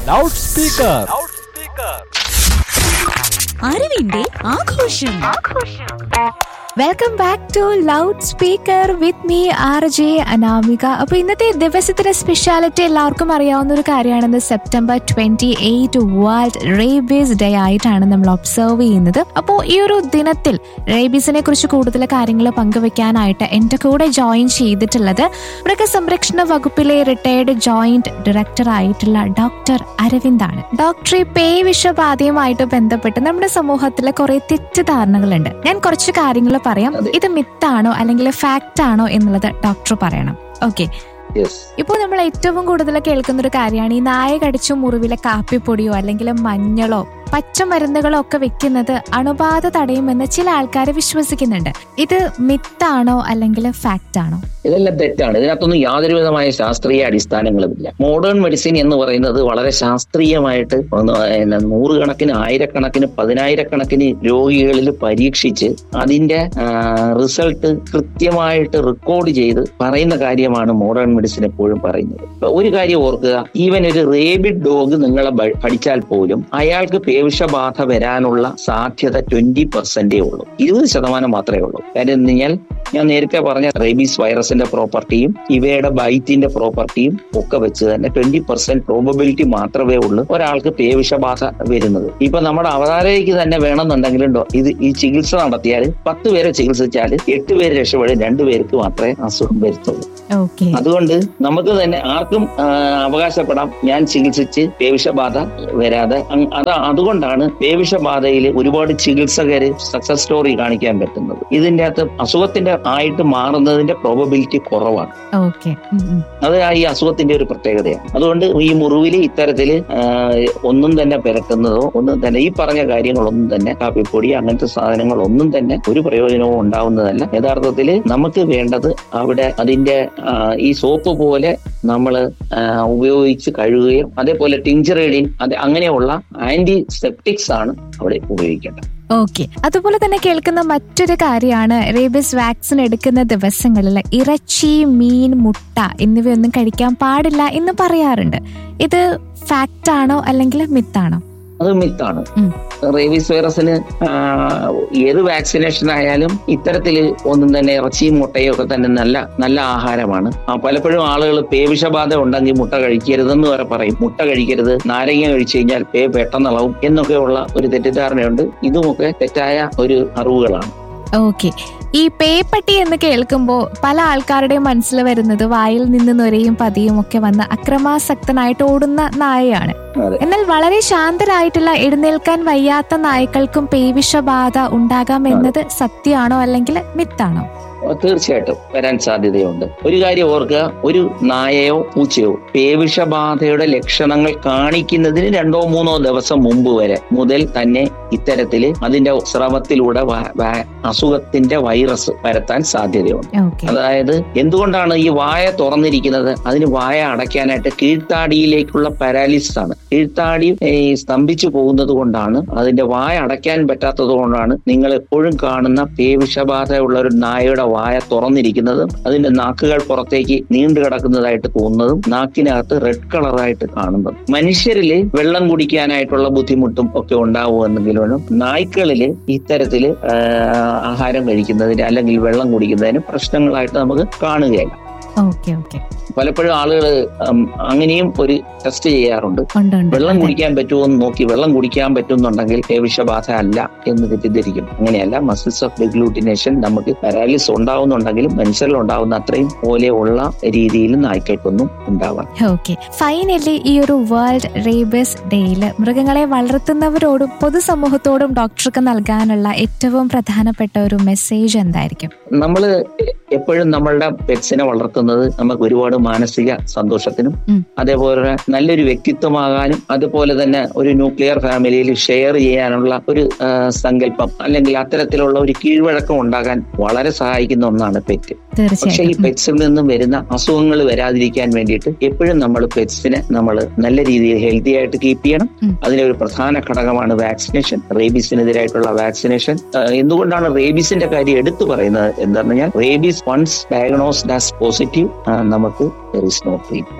Loud speaker അറിവിന്റെ ആഘോഷം welcome back to loud speaker with me R J Anamika അപ്പൊ ഇന്നത്തെ ദിവസത്തിന്റെ സ്പെഷ്യാലിറ്റി എല്ലാവർക്കും അറിയാവുന്ന ഒരു കാര്യമാണെന്ന് September twenty eight world rabies day ആയിട്ടാണ് നമ്മൾ ഒബ്സർവ് ചെയ്യുന്നത് അപ്പോൾ ഈ ഒരു ദിനത്തിൽ റേബീസിനെ കുറിച്ച് കൂടുതൽ കാര്യങ്ങൾ പങ്കുവെക്കാനായിട്ട് എന്റെ കൂടെ ജോയിൻ ചെയ്തിട്ടുള്ളത് മൃഗസംരക്ഷണ വകുപ്പിലെ റിട്ടയർഡ് ജോയിന്റ് ഡയറക്ടർ ആയിട്ടുള്ള ഡോക്ടർ അരവിന്ദാണ് ഡോക്ടർ ഈ പേ വിഷബാധയുമായിട്ട് ബന്ധപ്പെട്ട് നമ്മുടെ സമൂഹത്തിലെ കുറെ തെറ്റിദ്ധാരണകളുണ്ട് ഞാൻ കുറച്ച് കാര്യങ്ങൾ പറയാം അതെ. ഇത് മിത്താണോ അല്ലെങ്കിൽ ഫാക്റ്റ് ആണോ എന്നുള്ളത് ഡോക്ടർ പറയണം ഓക്കെ യെസ് ഇപ്പോൾ നമ്മൾ ഏറ്റവും കൂടുതൽ കേൾക്കുന്ന ഒരു കാര്യമാണ് ഈ നായ കടിച്ച മുറിവിലെ കാപ്പിപ്പൊടിയോ അല്ലെങ്കിൽ മഞ്ഞളോ പച്ചമരുന്നുകളോ ഒക്കെ വെക്കുന്നത് അണുബാധ തടയുമെന്ന് ചില ആൾക്കാർ വിശ്വസിക്കുന്നുണ്ട് ഇത് മിത്താണോ അല്ലെങ്കിൽ ഫാക്റ്റ് ആണോ ഇതെല്ലാം തെറ്റാണ് ഇതിനകത്തൊന്നും യാതൊരു വിധമായ ശാസ്ത്രീയ അടിസ്ഥാനങ്ങളുമില്ല മോഡേൺ മെഡിസിൻ എന്ന് പറയുന്നത് വളരെ ശാസ്ത്രീയമായിട്ട് ഒന്ന് പിന്നെ നൂറുകണക്കിന് ആയിരക്കണക്കിന് പതിനായിരക്കണക്കിന് രോഗികളിൽ പരീക്ഷിച്ച് അതിന്റെ റിസൾട്ട് കൃത്യമായിട്ട് റെക്കോർഡ് ചെയ്ത് പറയുന്ന കാര്യമാണ് മോഡേൺ മെഡിസിൻ എപ്പോഴും പറയുന്നത് ഇപ്പൊ ഒരു കാര്യം ഓർക്കുക ഈവൻ ഒരു റേബിഡ് ഡോഗ് നിങ്ങളെ ബ- പഠിച്ചാൽ പോലും അയാൾക്ക് പേവിഷബാധ വരാനുള്ള സാധ്യത ട്വന്റി പെർസെന്റേ ഉള്ളൂ ഇരുപത് ശതമാനം മാത്രമേ ഉള്ളൂ കാര്യം എന്ന് കഴിഞ്ഞാൽ ഞാൻ നേരത്തെ പറഞ്ഞ റേബീസ് വൈറസിന്റെ പ്രോപ്പർട്ടിയും ഇവയുടെ ബൈറ്റിന്റെ പ്രോപ്പർട്ടിയും ഒക്കെ വെച്ച് തന്നെ ട്വന്റി പെർസെന്റ് പ്രോബബിലിറ്റി മാത്രമേ ഉള്ളൂ ഒരാൾക്ക് പേവിഷബാധ വരുന്നത് ഇപ്പൊ നമ്മുടെ അവതാരയ്ക്ക് തന്നെ വേണമെന്നുണ്ടെങ്കിലും ഡോ- ഇത് ഈ ചികിത്സ നടത്തിയാൽ പത്ത് പേരെ ചികിത്സിച്ചാൽ എട്ട് പേര് രക്ഷപ്പെടും രണ്ടു പേർക്ക് മാത്രമേ അസുഖം വരുത്തുള്ളൂ ഓക്കെ അതുകൊണ്ട് നമുക്ക് തന്നെ ആർക്കും ആ, അവകാശപ്പെടാം ഞാൻ ചികിത്സിച്ച് പേവിഷബാധ വരാതെ അങ് അത് അതുകൊണ്ടാണ് പേവിഷബാധയിൽ ഒരുപാട് ചികിത്സകര് സക്സസ് സ്റ്റോറി കാണിക്കാൻ പറ്റുന്നത് ഇതിന്റെ അകത്ത് അസുഖത്തിന്റെ ആയിട്ട് മാറുന്നതിന്റെ പ്രോബബിലിറ്റി കുറവാണ് ഓക്കെ അത് ആ ഈ അസുഖത്തിന്റെ ഒരു പ്രത്യേകതയാണ് അതുകൊണ്ട് ഈ മുറിവിൽ ഇത്തരത്തില് ആ, ഒന്നും തന്നെ പുരട്ടുന്നതോ ഒന്നും തന്നെ ഈ പറഞ്ഞ കാര്യങ്ങളൊന്നും തന്നെ കാപ്പിപ്പൊടി അങ്ങനത്തെ സാധനങ്ങളൊന്നും തന്നെ ഒരു പ്രയോജനവും ഉണ്ടാവുന്നതല്ല യഥാർത്ഥത്തിൽ നമുക്ക് വേണ്ടത് അവിടെ അതിന്റെ ആ, ഈ സോപ്പ് പോലെ നമ്മൾ ഉപയോഗിച്ച് കഴുകുകയും അതേപോലെ ടിഞ്ചറേഡിൻ അത് അങ്ങനെയുള്ള ആന്റി സെപ്റ്റിക്സ് ആണ് അവിടെ ഉപയോഗിക്കേണ്ടത് ഓക്കെ അതുപോലെ തന്നെ കേൾക്കുന്ന മറ്റൊരു കാര്യമാണ് റേബിസ് വാക്സിൻ എടുക്കുന്ന ദിവസങ്ങളിൽ ഇറച്ചി മീൻ മുട്ട എന്നിവയൊന്നും കഴിക്കാൻ പാടില്ല എന്ന് പറയാറുണ്ട് ഇത് ഫാക്റ്റ് ആണോ അല്ലെങ്കിൽ മിത്താണോ അത് മിത്താണ് ഉം. റേബീസ് വൈറസിന് ആ, ഏത് വാക്സിനേഷൻ ആയാലും ഇത്തരത്തിൽ ഒന്നും തന്നെ ഇറച്ചിയും മുട്ടയും ഒക്കെ തന്നെ നല്ല നല്ല ആഹാരമാണ് ആ, പലപ്പോഴും ആളുകൾ പേവിഷബാധ ഉണ്ടെങ്കിൽ മുട്ട കഴിക്കരുതെന്ന് വരെ പറയും മുട്ട കഴിക്കരുത് നാരങ്ങ കഴിച്ചു കഴിഞ്ഞാൽ പേ പെട്ടെന്നളവും എന്നൊക്കെയുള്ള ഒരു തെറ്റിദ്ധാരണയുണ്ട് ഇതുമൊക്കെ തെറ്റായ ഒരു അറിവുകളാണ് ഓക്കെ ഈ പേപ്പട്ടി എന്ന് കേൾക്കുമ്പോൾ പല ആൾക്കാരുടെയും മനസ്സിൽ വരുന്നത് വായിൽ നിന്ന് നൊരയും പതിയും ഒക്കെ വന്ന് അക്രമാസക്തനായിട്ട് ഓടുന്ന നായയാണ് അതെ. എന്നാൽ വളരെ ശാന്തരായിട്ടുള്ള എഴുന്നേൽക്കാൻ വയ്യാത്ത നായ്ക്കൾക്കും പേവിഷബാധ ഉണ്ടാകാം എന്നത് സത്യമാണോ അല്ലെങ്കിൽ മിത്താണോ തീർച്ചയായിട്ടും വരാൻ സാധ്യതയുണ്ട് ഒരു കാര്യം ഓർക്കുക ഒരു നായയോ പൂച്ചയോ പേവിഷബാധയുടെ ലക്ഷണങ്ങൾ കാണിക്കുന്നതിന് രണ്ടോ മൂന്നോ ദിവസം മുമ്പ് വരെ മുതൽ തന്നെ ഇത്തരത്തില് അതിന്റെ സ്രവത്തിലൂടെ വ- വ- അസുഖത്തിന്റെ വൈറസ് പരത്താൻ സാധ്യതയുണ്ട് ഓക്കെ അതായത് എന്തുകൊണ്ടാണ് ഈ വായ തുറന്നിരിക്കുന്നത് അതിന് വായ അടയ്ക്കാനായിട്ട് കീഴ്ത്താടിയിലേക്കുള്ള പാരാലിസിസ് ആണ് കീഴ്ത്താടി ഏ, സ്തംഭിച്ചു പോകുന്നത് കൊണ്ടാണ് അതിന്റെ വായ അടയ്ക്കാൻ പറ്റാത്തത് കൊണ്ടാണ് നിങ്ങൾ എപ്പോഴും കാണുന്ന പേവിഷബാധയുള്ള ഒരു നായയുടെ വായ തുറന്നിരിക്കുന്നതും അതിന്റെ നാക്കുകൾ പുറത്തേക്ക് നീണ്ടു കിടക്കുന്നതായിട്ട് തോന്നുന്നതും നാക്കിനകത്ത് റെഡ് കളറായിട്ട് കാണുന്നതും മനുഷ്യരില് വെള്ളം കുടിക്കാനായിട്ടുള്ള ബുദ്ധിമുട്ടും ഒക്കെ ഉണ്ടാവുമെന്നെങ്കിലും നായ്ക്കളില് ഇത്തരത്തില് ആ, ആഹാരം കഴിക്കുന്നതിന് അല്ലെങ്കിൽ വെള്ളം കുടിക്കുന്നതിന് പ്രശ്നങ്ങളായിട്ട് നമുക്ക് കാണുകയില്ല ഓക്കെ ഓക്കെ പലപ്പോഴും ആളുകൾ അങ്ങനെയും ഒരു ടെസ്റ്റ് ചെയ്യാറുണ്ട് ഉണ്ട് ഉണ്ട് വെള്ളം അതെ. കുടിക്കാൻ പറ്റുമോ എന്ന് നോക്കി വെള്ളം കുടിക്കാൻ പറ്റുന്നുണ്ടെങ്കിൽ വിഷബാധ അല്ല എന്ന് തെറ്റിദ്ധരിക്കും അങ്ങനെയല്ല മസിൽസ് ഓഫ് ഡെഗ്ലൂട്ടിനേഷൻ നമുക്ക് പാരാലിസ് ഉണ്ടാവുന്നുണ്ടെങ്കിലും മനുഷ്യരിൽ ഉണ്ടാവുന്ന അത്രയും പോലെയുള്ള രീതിയിൽ നായ്ക്കൾക്കൊന്നും ഉണ്ടാവാം ഓക്കെ ഫൈനലി ഈ ഒരു വേൾഡ് റേബസ് ഡേയില് മൃഗങ്ങളെ വളർത്തുന്നവരോടും പൊതുസമൂഹത്തോടും ഡോക്ടർക്ക് നൽകാനുള്ള ഏറ്റവും പ്രധാനപ്പെട്ട ഒരു മെസ്സേജ് എന്തായിരിക്കും നമ്മൾ എപ്പോഴും നമ്മളുടെ പെറ്റ്സിനെ വളർത്തുന്നത് നമുക്ക് ഒരുപാട് മാനസിക സന്തോഷത്തിനും ഉം. അതേപോലെ നല്ലൊരു വ്യക്തിത്വമാകാനും അതുപോലെ തന്നെ ഒരു ന്യൂക്ലിയർ ഫാമിലിയിൽ ഷെയർ ചെയ്യാനുള്ള ഒരു ആ, സങ്കല്പം അല്ലെങ്കിൽ അത്തരത്തിലുള്ള ഒരു കീഴ്വഴക്കം ഉണ്ടാകാൻ വളരെ സഹായിക്കുന്ന ഒന്നാണ് പെറ്റ് പക്ഷെ ഈ തീർച്ചയായിട്ടും ഉം. പെറ്റ്സിൽ നിന്നും വരുന്ന അസുഖങ്ങൾ വരാതിരിക്കാൻ വേണ്ടിയിട്ട് എപ്പോഴും നമ്മൾ പെറ്റ്സിനെ നമ്മൾ നല്ല രീതിയിൽ ഹെൽത്തി ആയിട്ട് കീപ്പ് ചെയ്യണം ഉം. അതിനൊരു പ്രധാന ഘടകമാണ് വാക്സിനേഷൻ റേബീസിനെതിരായിട്ടുള്ള വാക്സിനേഷൻ എന്തുകൊണ്ടാണ് റേബീസിന്റെ കാര്യം എടുത്തു പറയുന്നത് എന്താണെന്ന് പറഞ്ഞാൽ rabies once diagnosed as positive നമുക്ക് ദർ ഇസ് നോ ട്രീറ്റ്മെന്റ്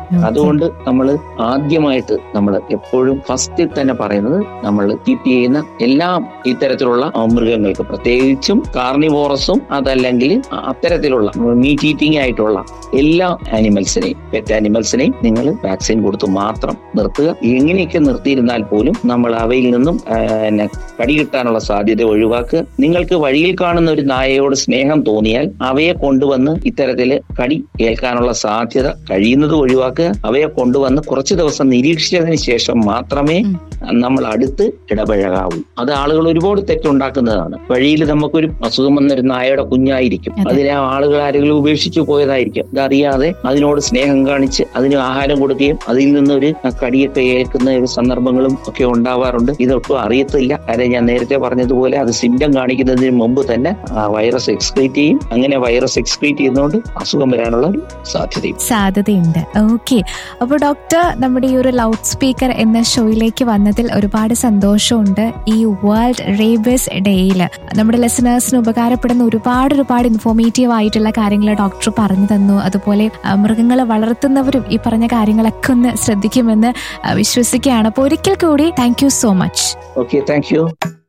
അതുകൊണ്ട് നമ്മൾ ആദ്യമായിട്ട് നമ്മൾ എപ്പോഴും ഫസ്റ്റ് തന്നെ പറയുന്നത് നമ്മൾ കീപ്പ് ചെയ്യുന്ന എല്ലാ ഇത്തരത്തിലുള്ള ആ, മൃഗങ്ങൾക്ക് പ്രത്യേകിച്ചും കാർണിവോറസും അതല്ലെങ്കിൽ അത്തരത്തിലുള്ള മീറ്റ് ഈറ്റിംഗ് ആയിട്ടുള്ള എല്ലാ ആനിമൽസിനെയും പെറ്റ് ആനിമൽസിനെയും നിങ്ങൾ വാക്സിൻ കൊടുത്ത് മാത്രം നിർത്തുക എങ്ങനെയൊക്കെ നിർത്തിയിരുന്നാൽ പോലും നമ്മൾ അവയിൽ നിന്നും ആ, പിന്നെ കടി കിട്ടാനുള്ള സാധ്യത ഒഴിവാക്കുക നിങ്ങൾക്ക് വഴിയിൽ കാണുന്ന ഒരു നായയോട് സ്നേഹം തോന്നിയാൽ അവയെ കൊണ്ടുവന്ന് ഇത്തരത്തില് കടി ഏൽക്കാനുള്ള സാധ്യത കഴിയുന്നത് ഒഴിവാക്കുക അവയെ കൊണ്ടുവന്ന് കുറച്ചു ദിവസം നിരീക്ഷിച്ചതിന് ശേഷം മാത്രമേ ഉം. നമ്മൾ അടുത്ത് ഇടപഴകാവൂ അത് ആളുകൾ ഒരുപാട് തെറ്റുണ്ടാക്കുന്നതാണ് വഴിയിൽ നമുക്കൊരു അസുഖം വന്ന ഒരു നായയുടെ കുഞ്ഞായിരിക്കും അതെ. അതിനെ ആളുകൾ ആരെങ്കിലും ഉപേക്ഷിച്ചു പോയതായിരിക്കും ഇതറിയാതെ അതിനോട് സ്നേഹം കാണിച്ച് അതിന് ആഹാരം കൊടുക്കുകയും അതിൽ നിന്നൊരു കടിയൊക്കെ ഏൽക്കുന്ന ഒരു സന്ദർഭങ്ങളും ഒക്കെ ഉണ്ടാവാറുണ്ട് ഇതൊട്ടും അറിയത്തില്ല കാര്യം ഞാൻ നേരത്തെ പറഞ്ഞതുപോലെ അത് സിംറ്റം കാണിക്കുന്നതിന് മുമ്പ് തന്നെ ആ വൈറസ് എക്സ്ക്രീറ്റ് ചെയ്യും അങ്ങനെ വൈറസ് എക്സ്ക്രീറ്റ് ചെയ്യുന്നതുകൊണ്ട് അസുഖം വരാനുള്ള ഒരു സാധ്യതയും സാധ്യതയുണ്ട് ഓക്കെ അപ്പോൾ ഡോക്ടർ നമ്മുടെ ഈ ഒരു ലൗഡ് സ്പീക്കർ എന്ന ഷോയിലേക്ക് വന്നതിൽ ഒരുപാട് സന്തോഷമുണ്ട് ഈ വേൾഡ് റേബസ് ഡേയിൽ നമ്മുടെ ലിസണേഴ്സിന് ഉപകാരപ്പെടുന്ന ഒരുപാട് ഒരുപാട് ഇൻഫോർമേറ്റീവ് ആയിട്ടുള്ള കാര്യങ്ങൾ ഡോക്ടർ പറഞ്ഞു തന്നു അതുപോലെ ആ, മൃഗങ്ങളെ വളർത്തുന്നവരും ഈ പറഞ്ഞ കാര്യങ്ങളൊക്കെ ഒന്ന് ശ്രദ്ധിക്കുമെന്ന് ആ, വിശ്വസിക്കുകയാണ് അപ്പോൾ ഒരിക്കൽ കൂടി thank you so much okay thank U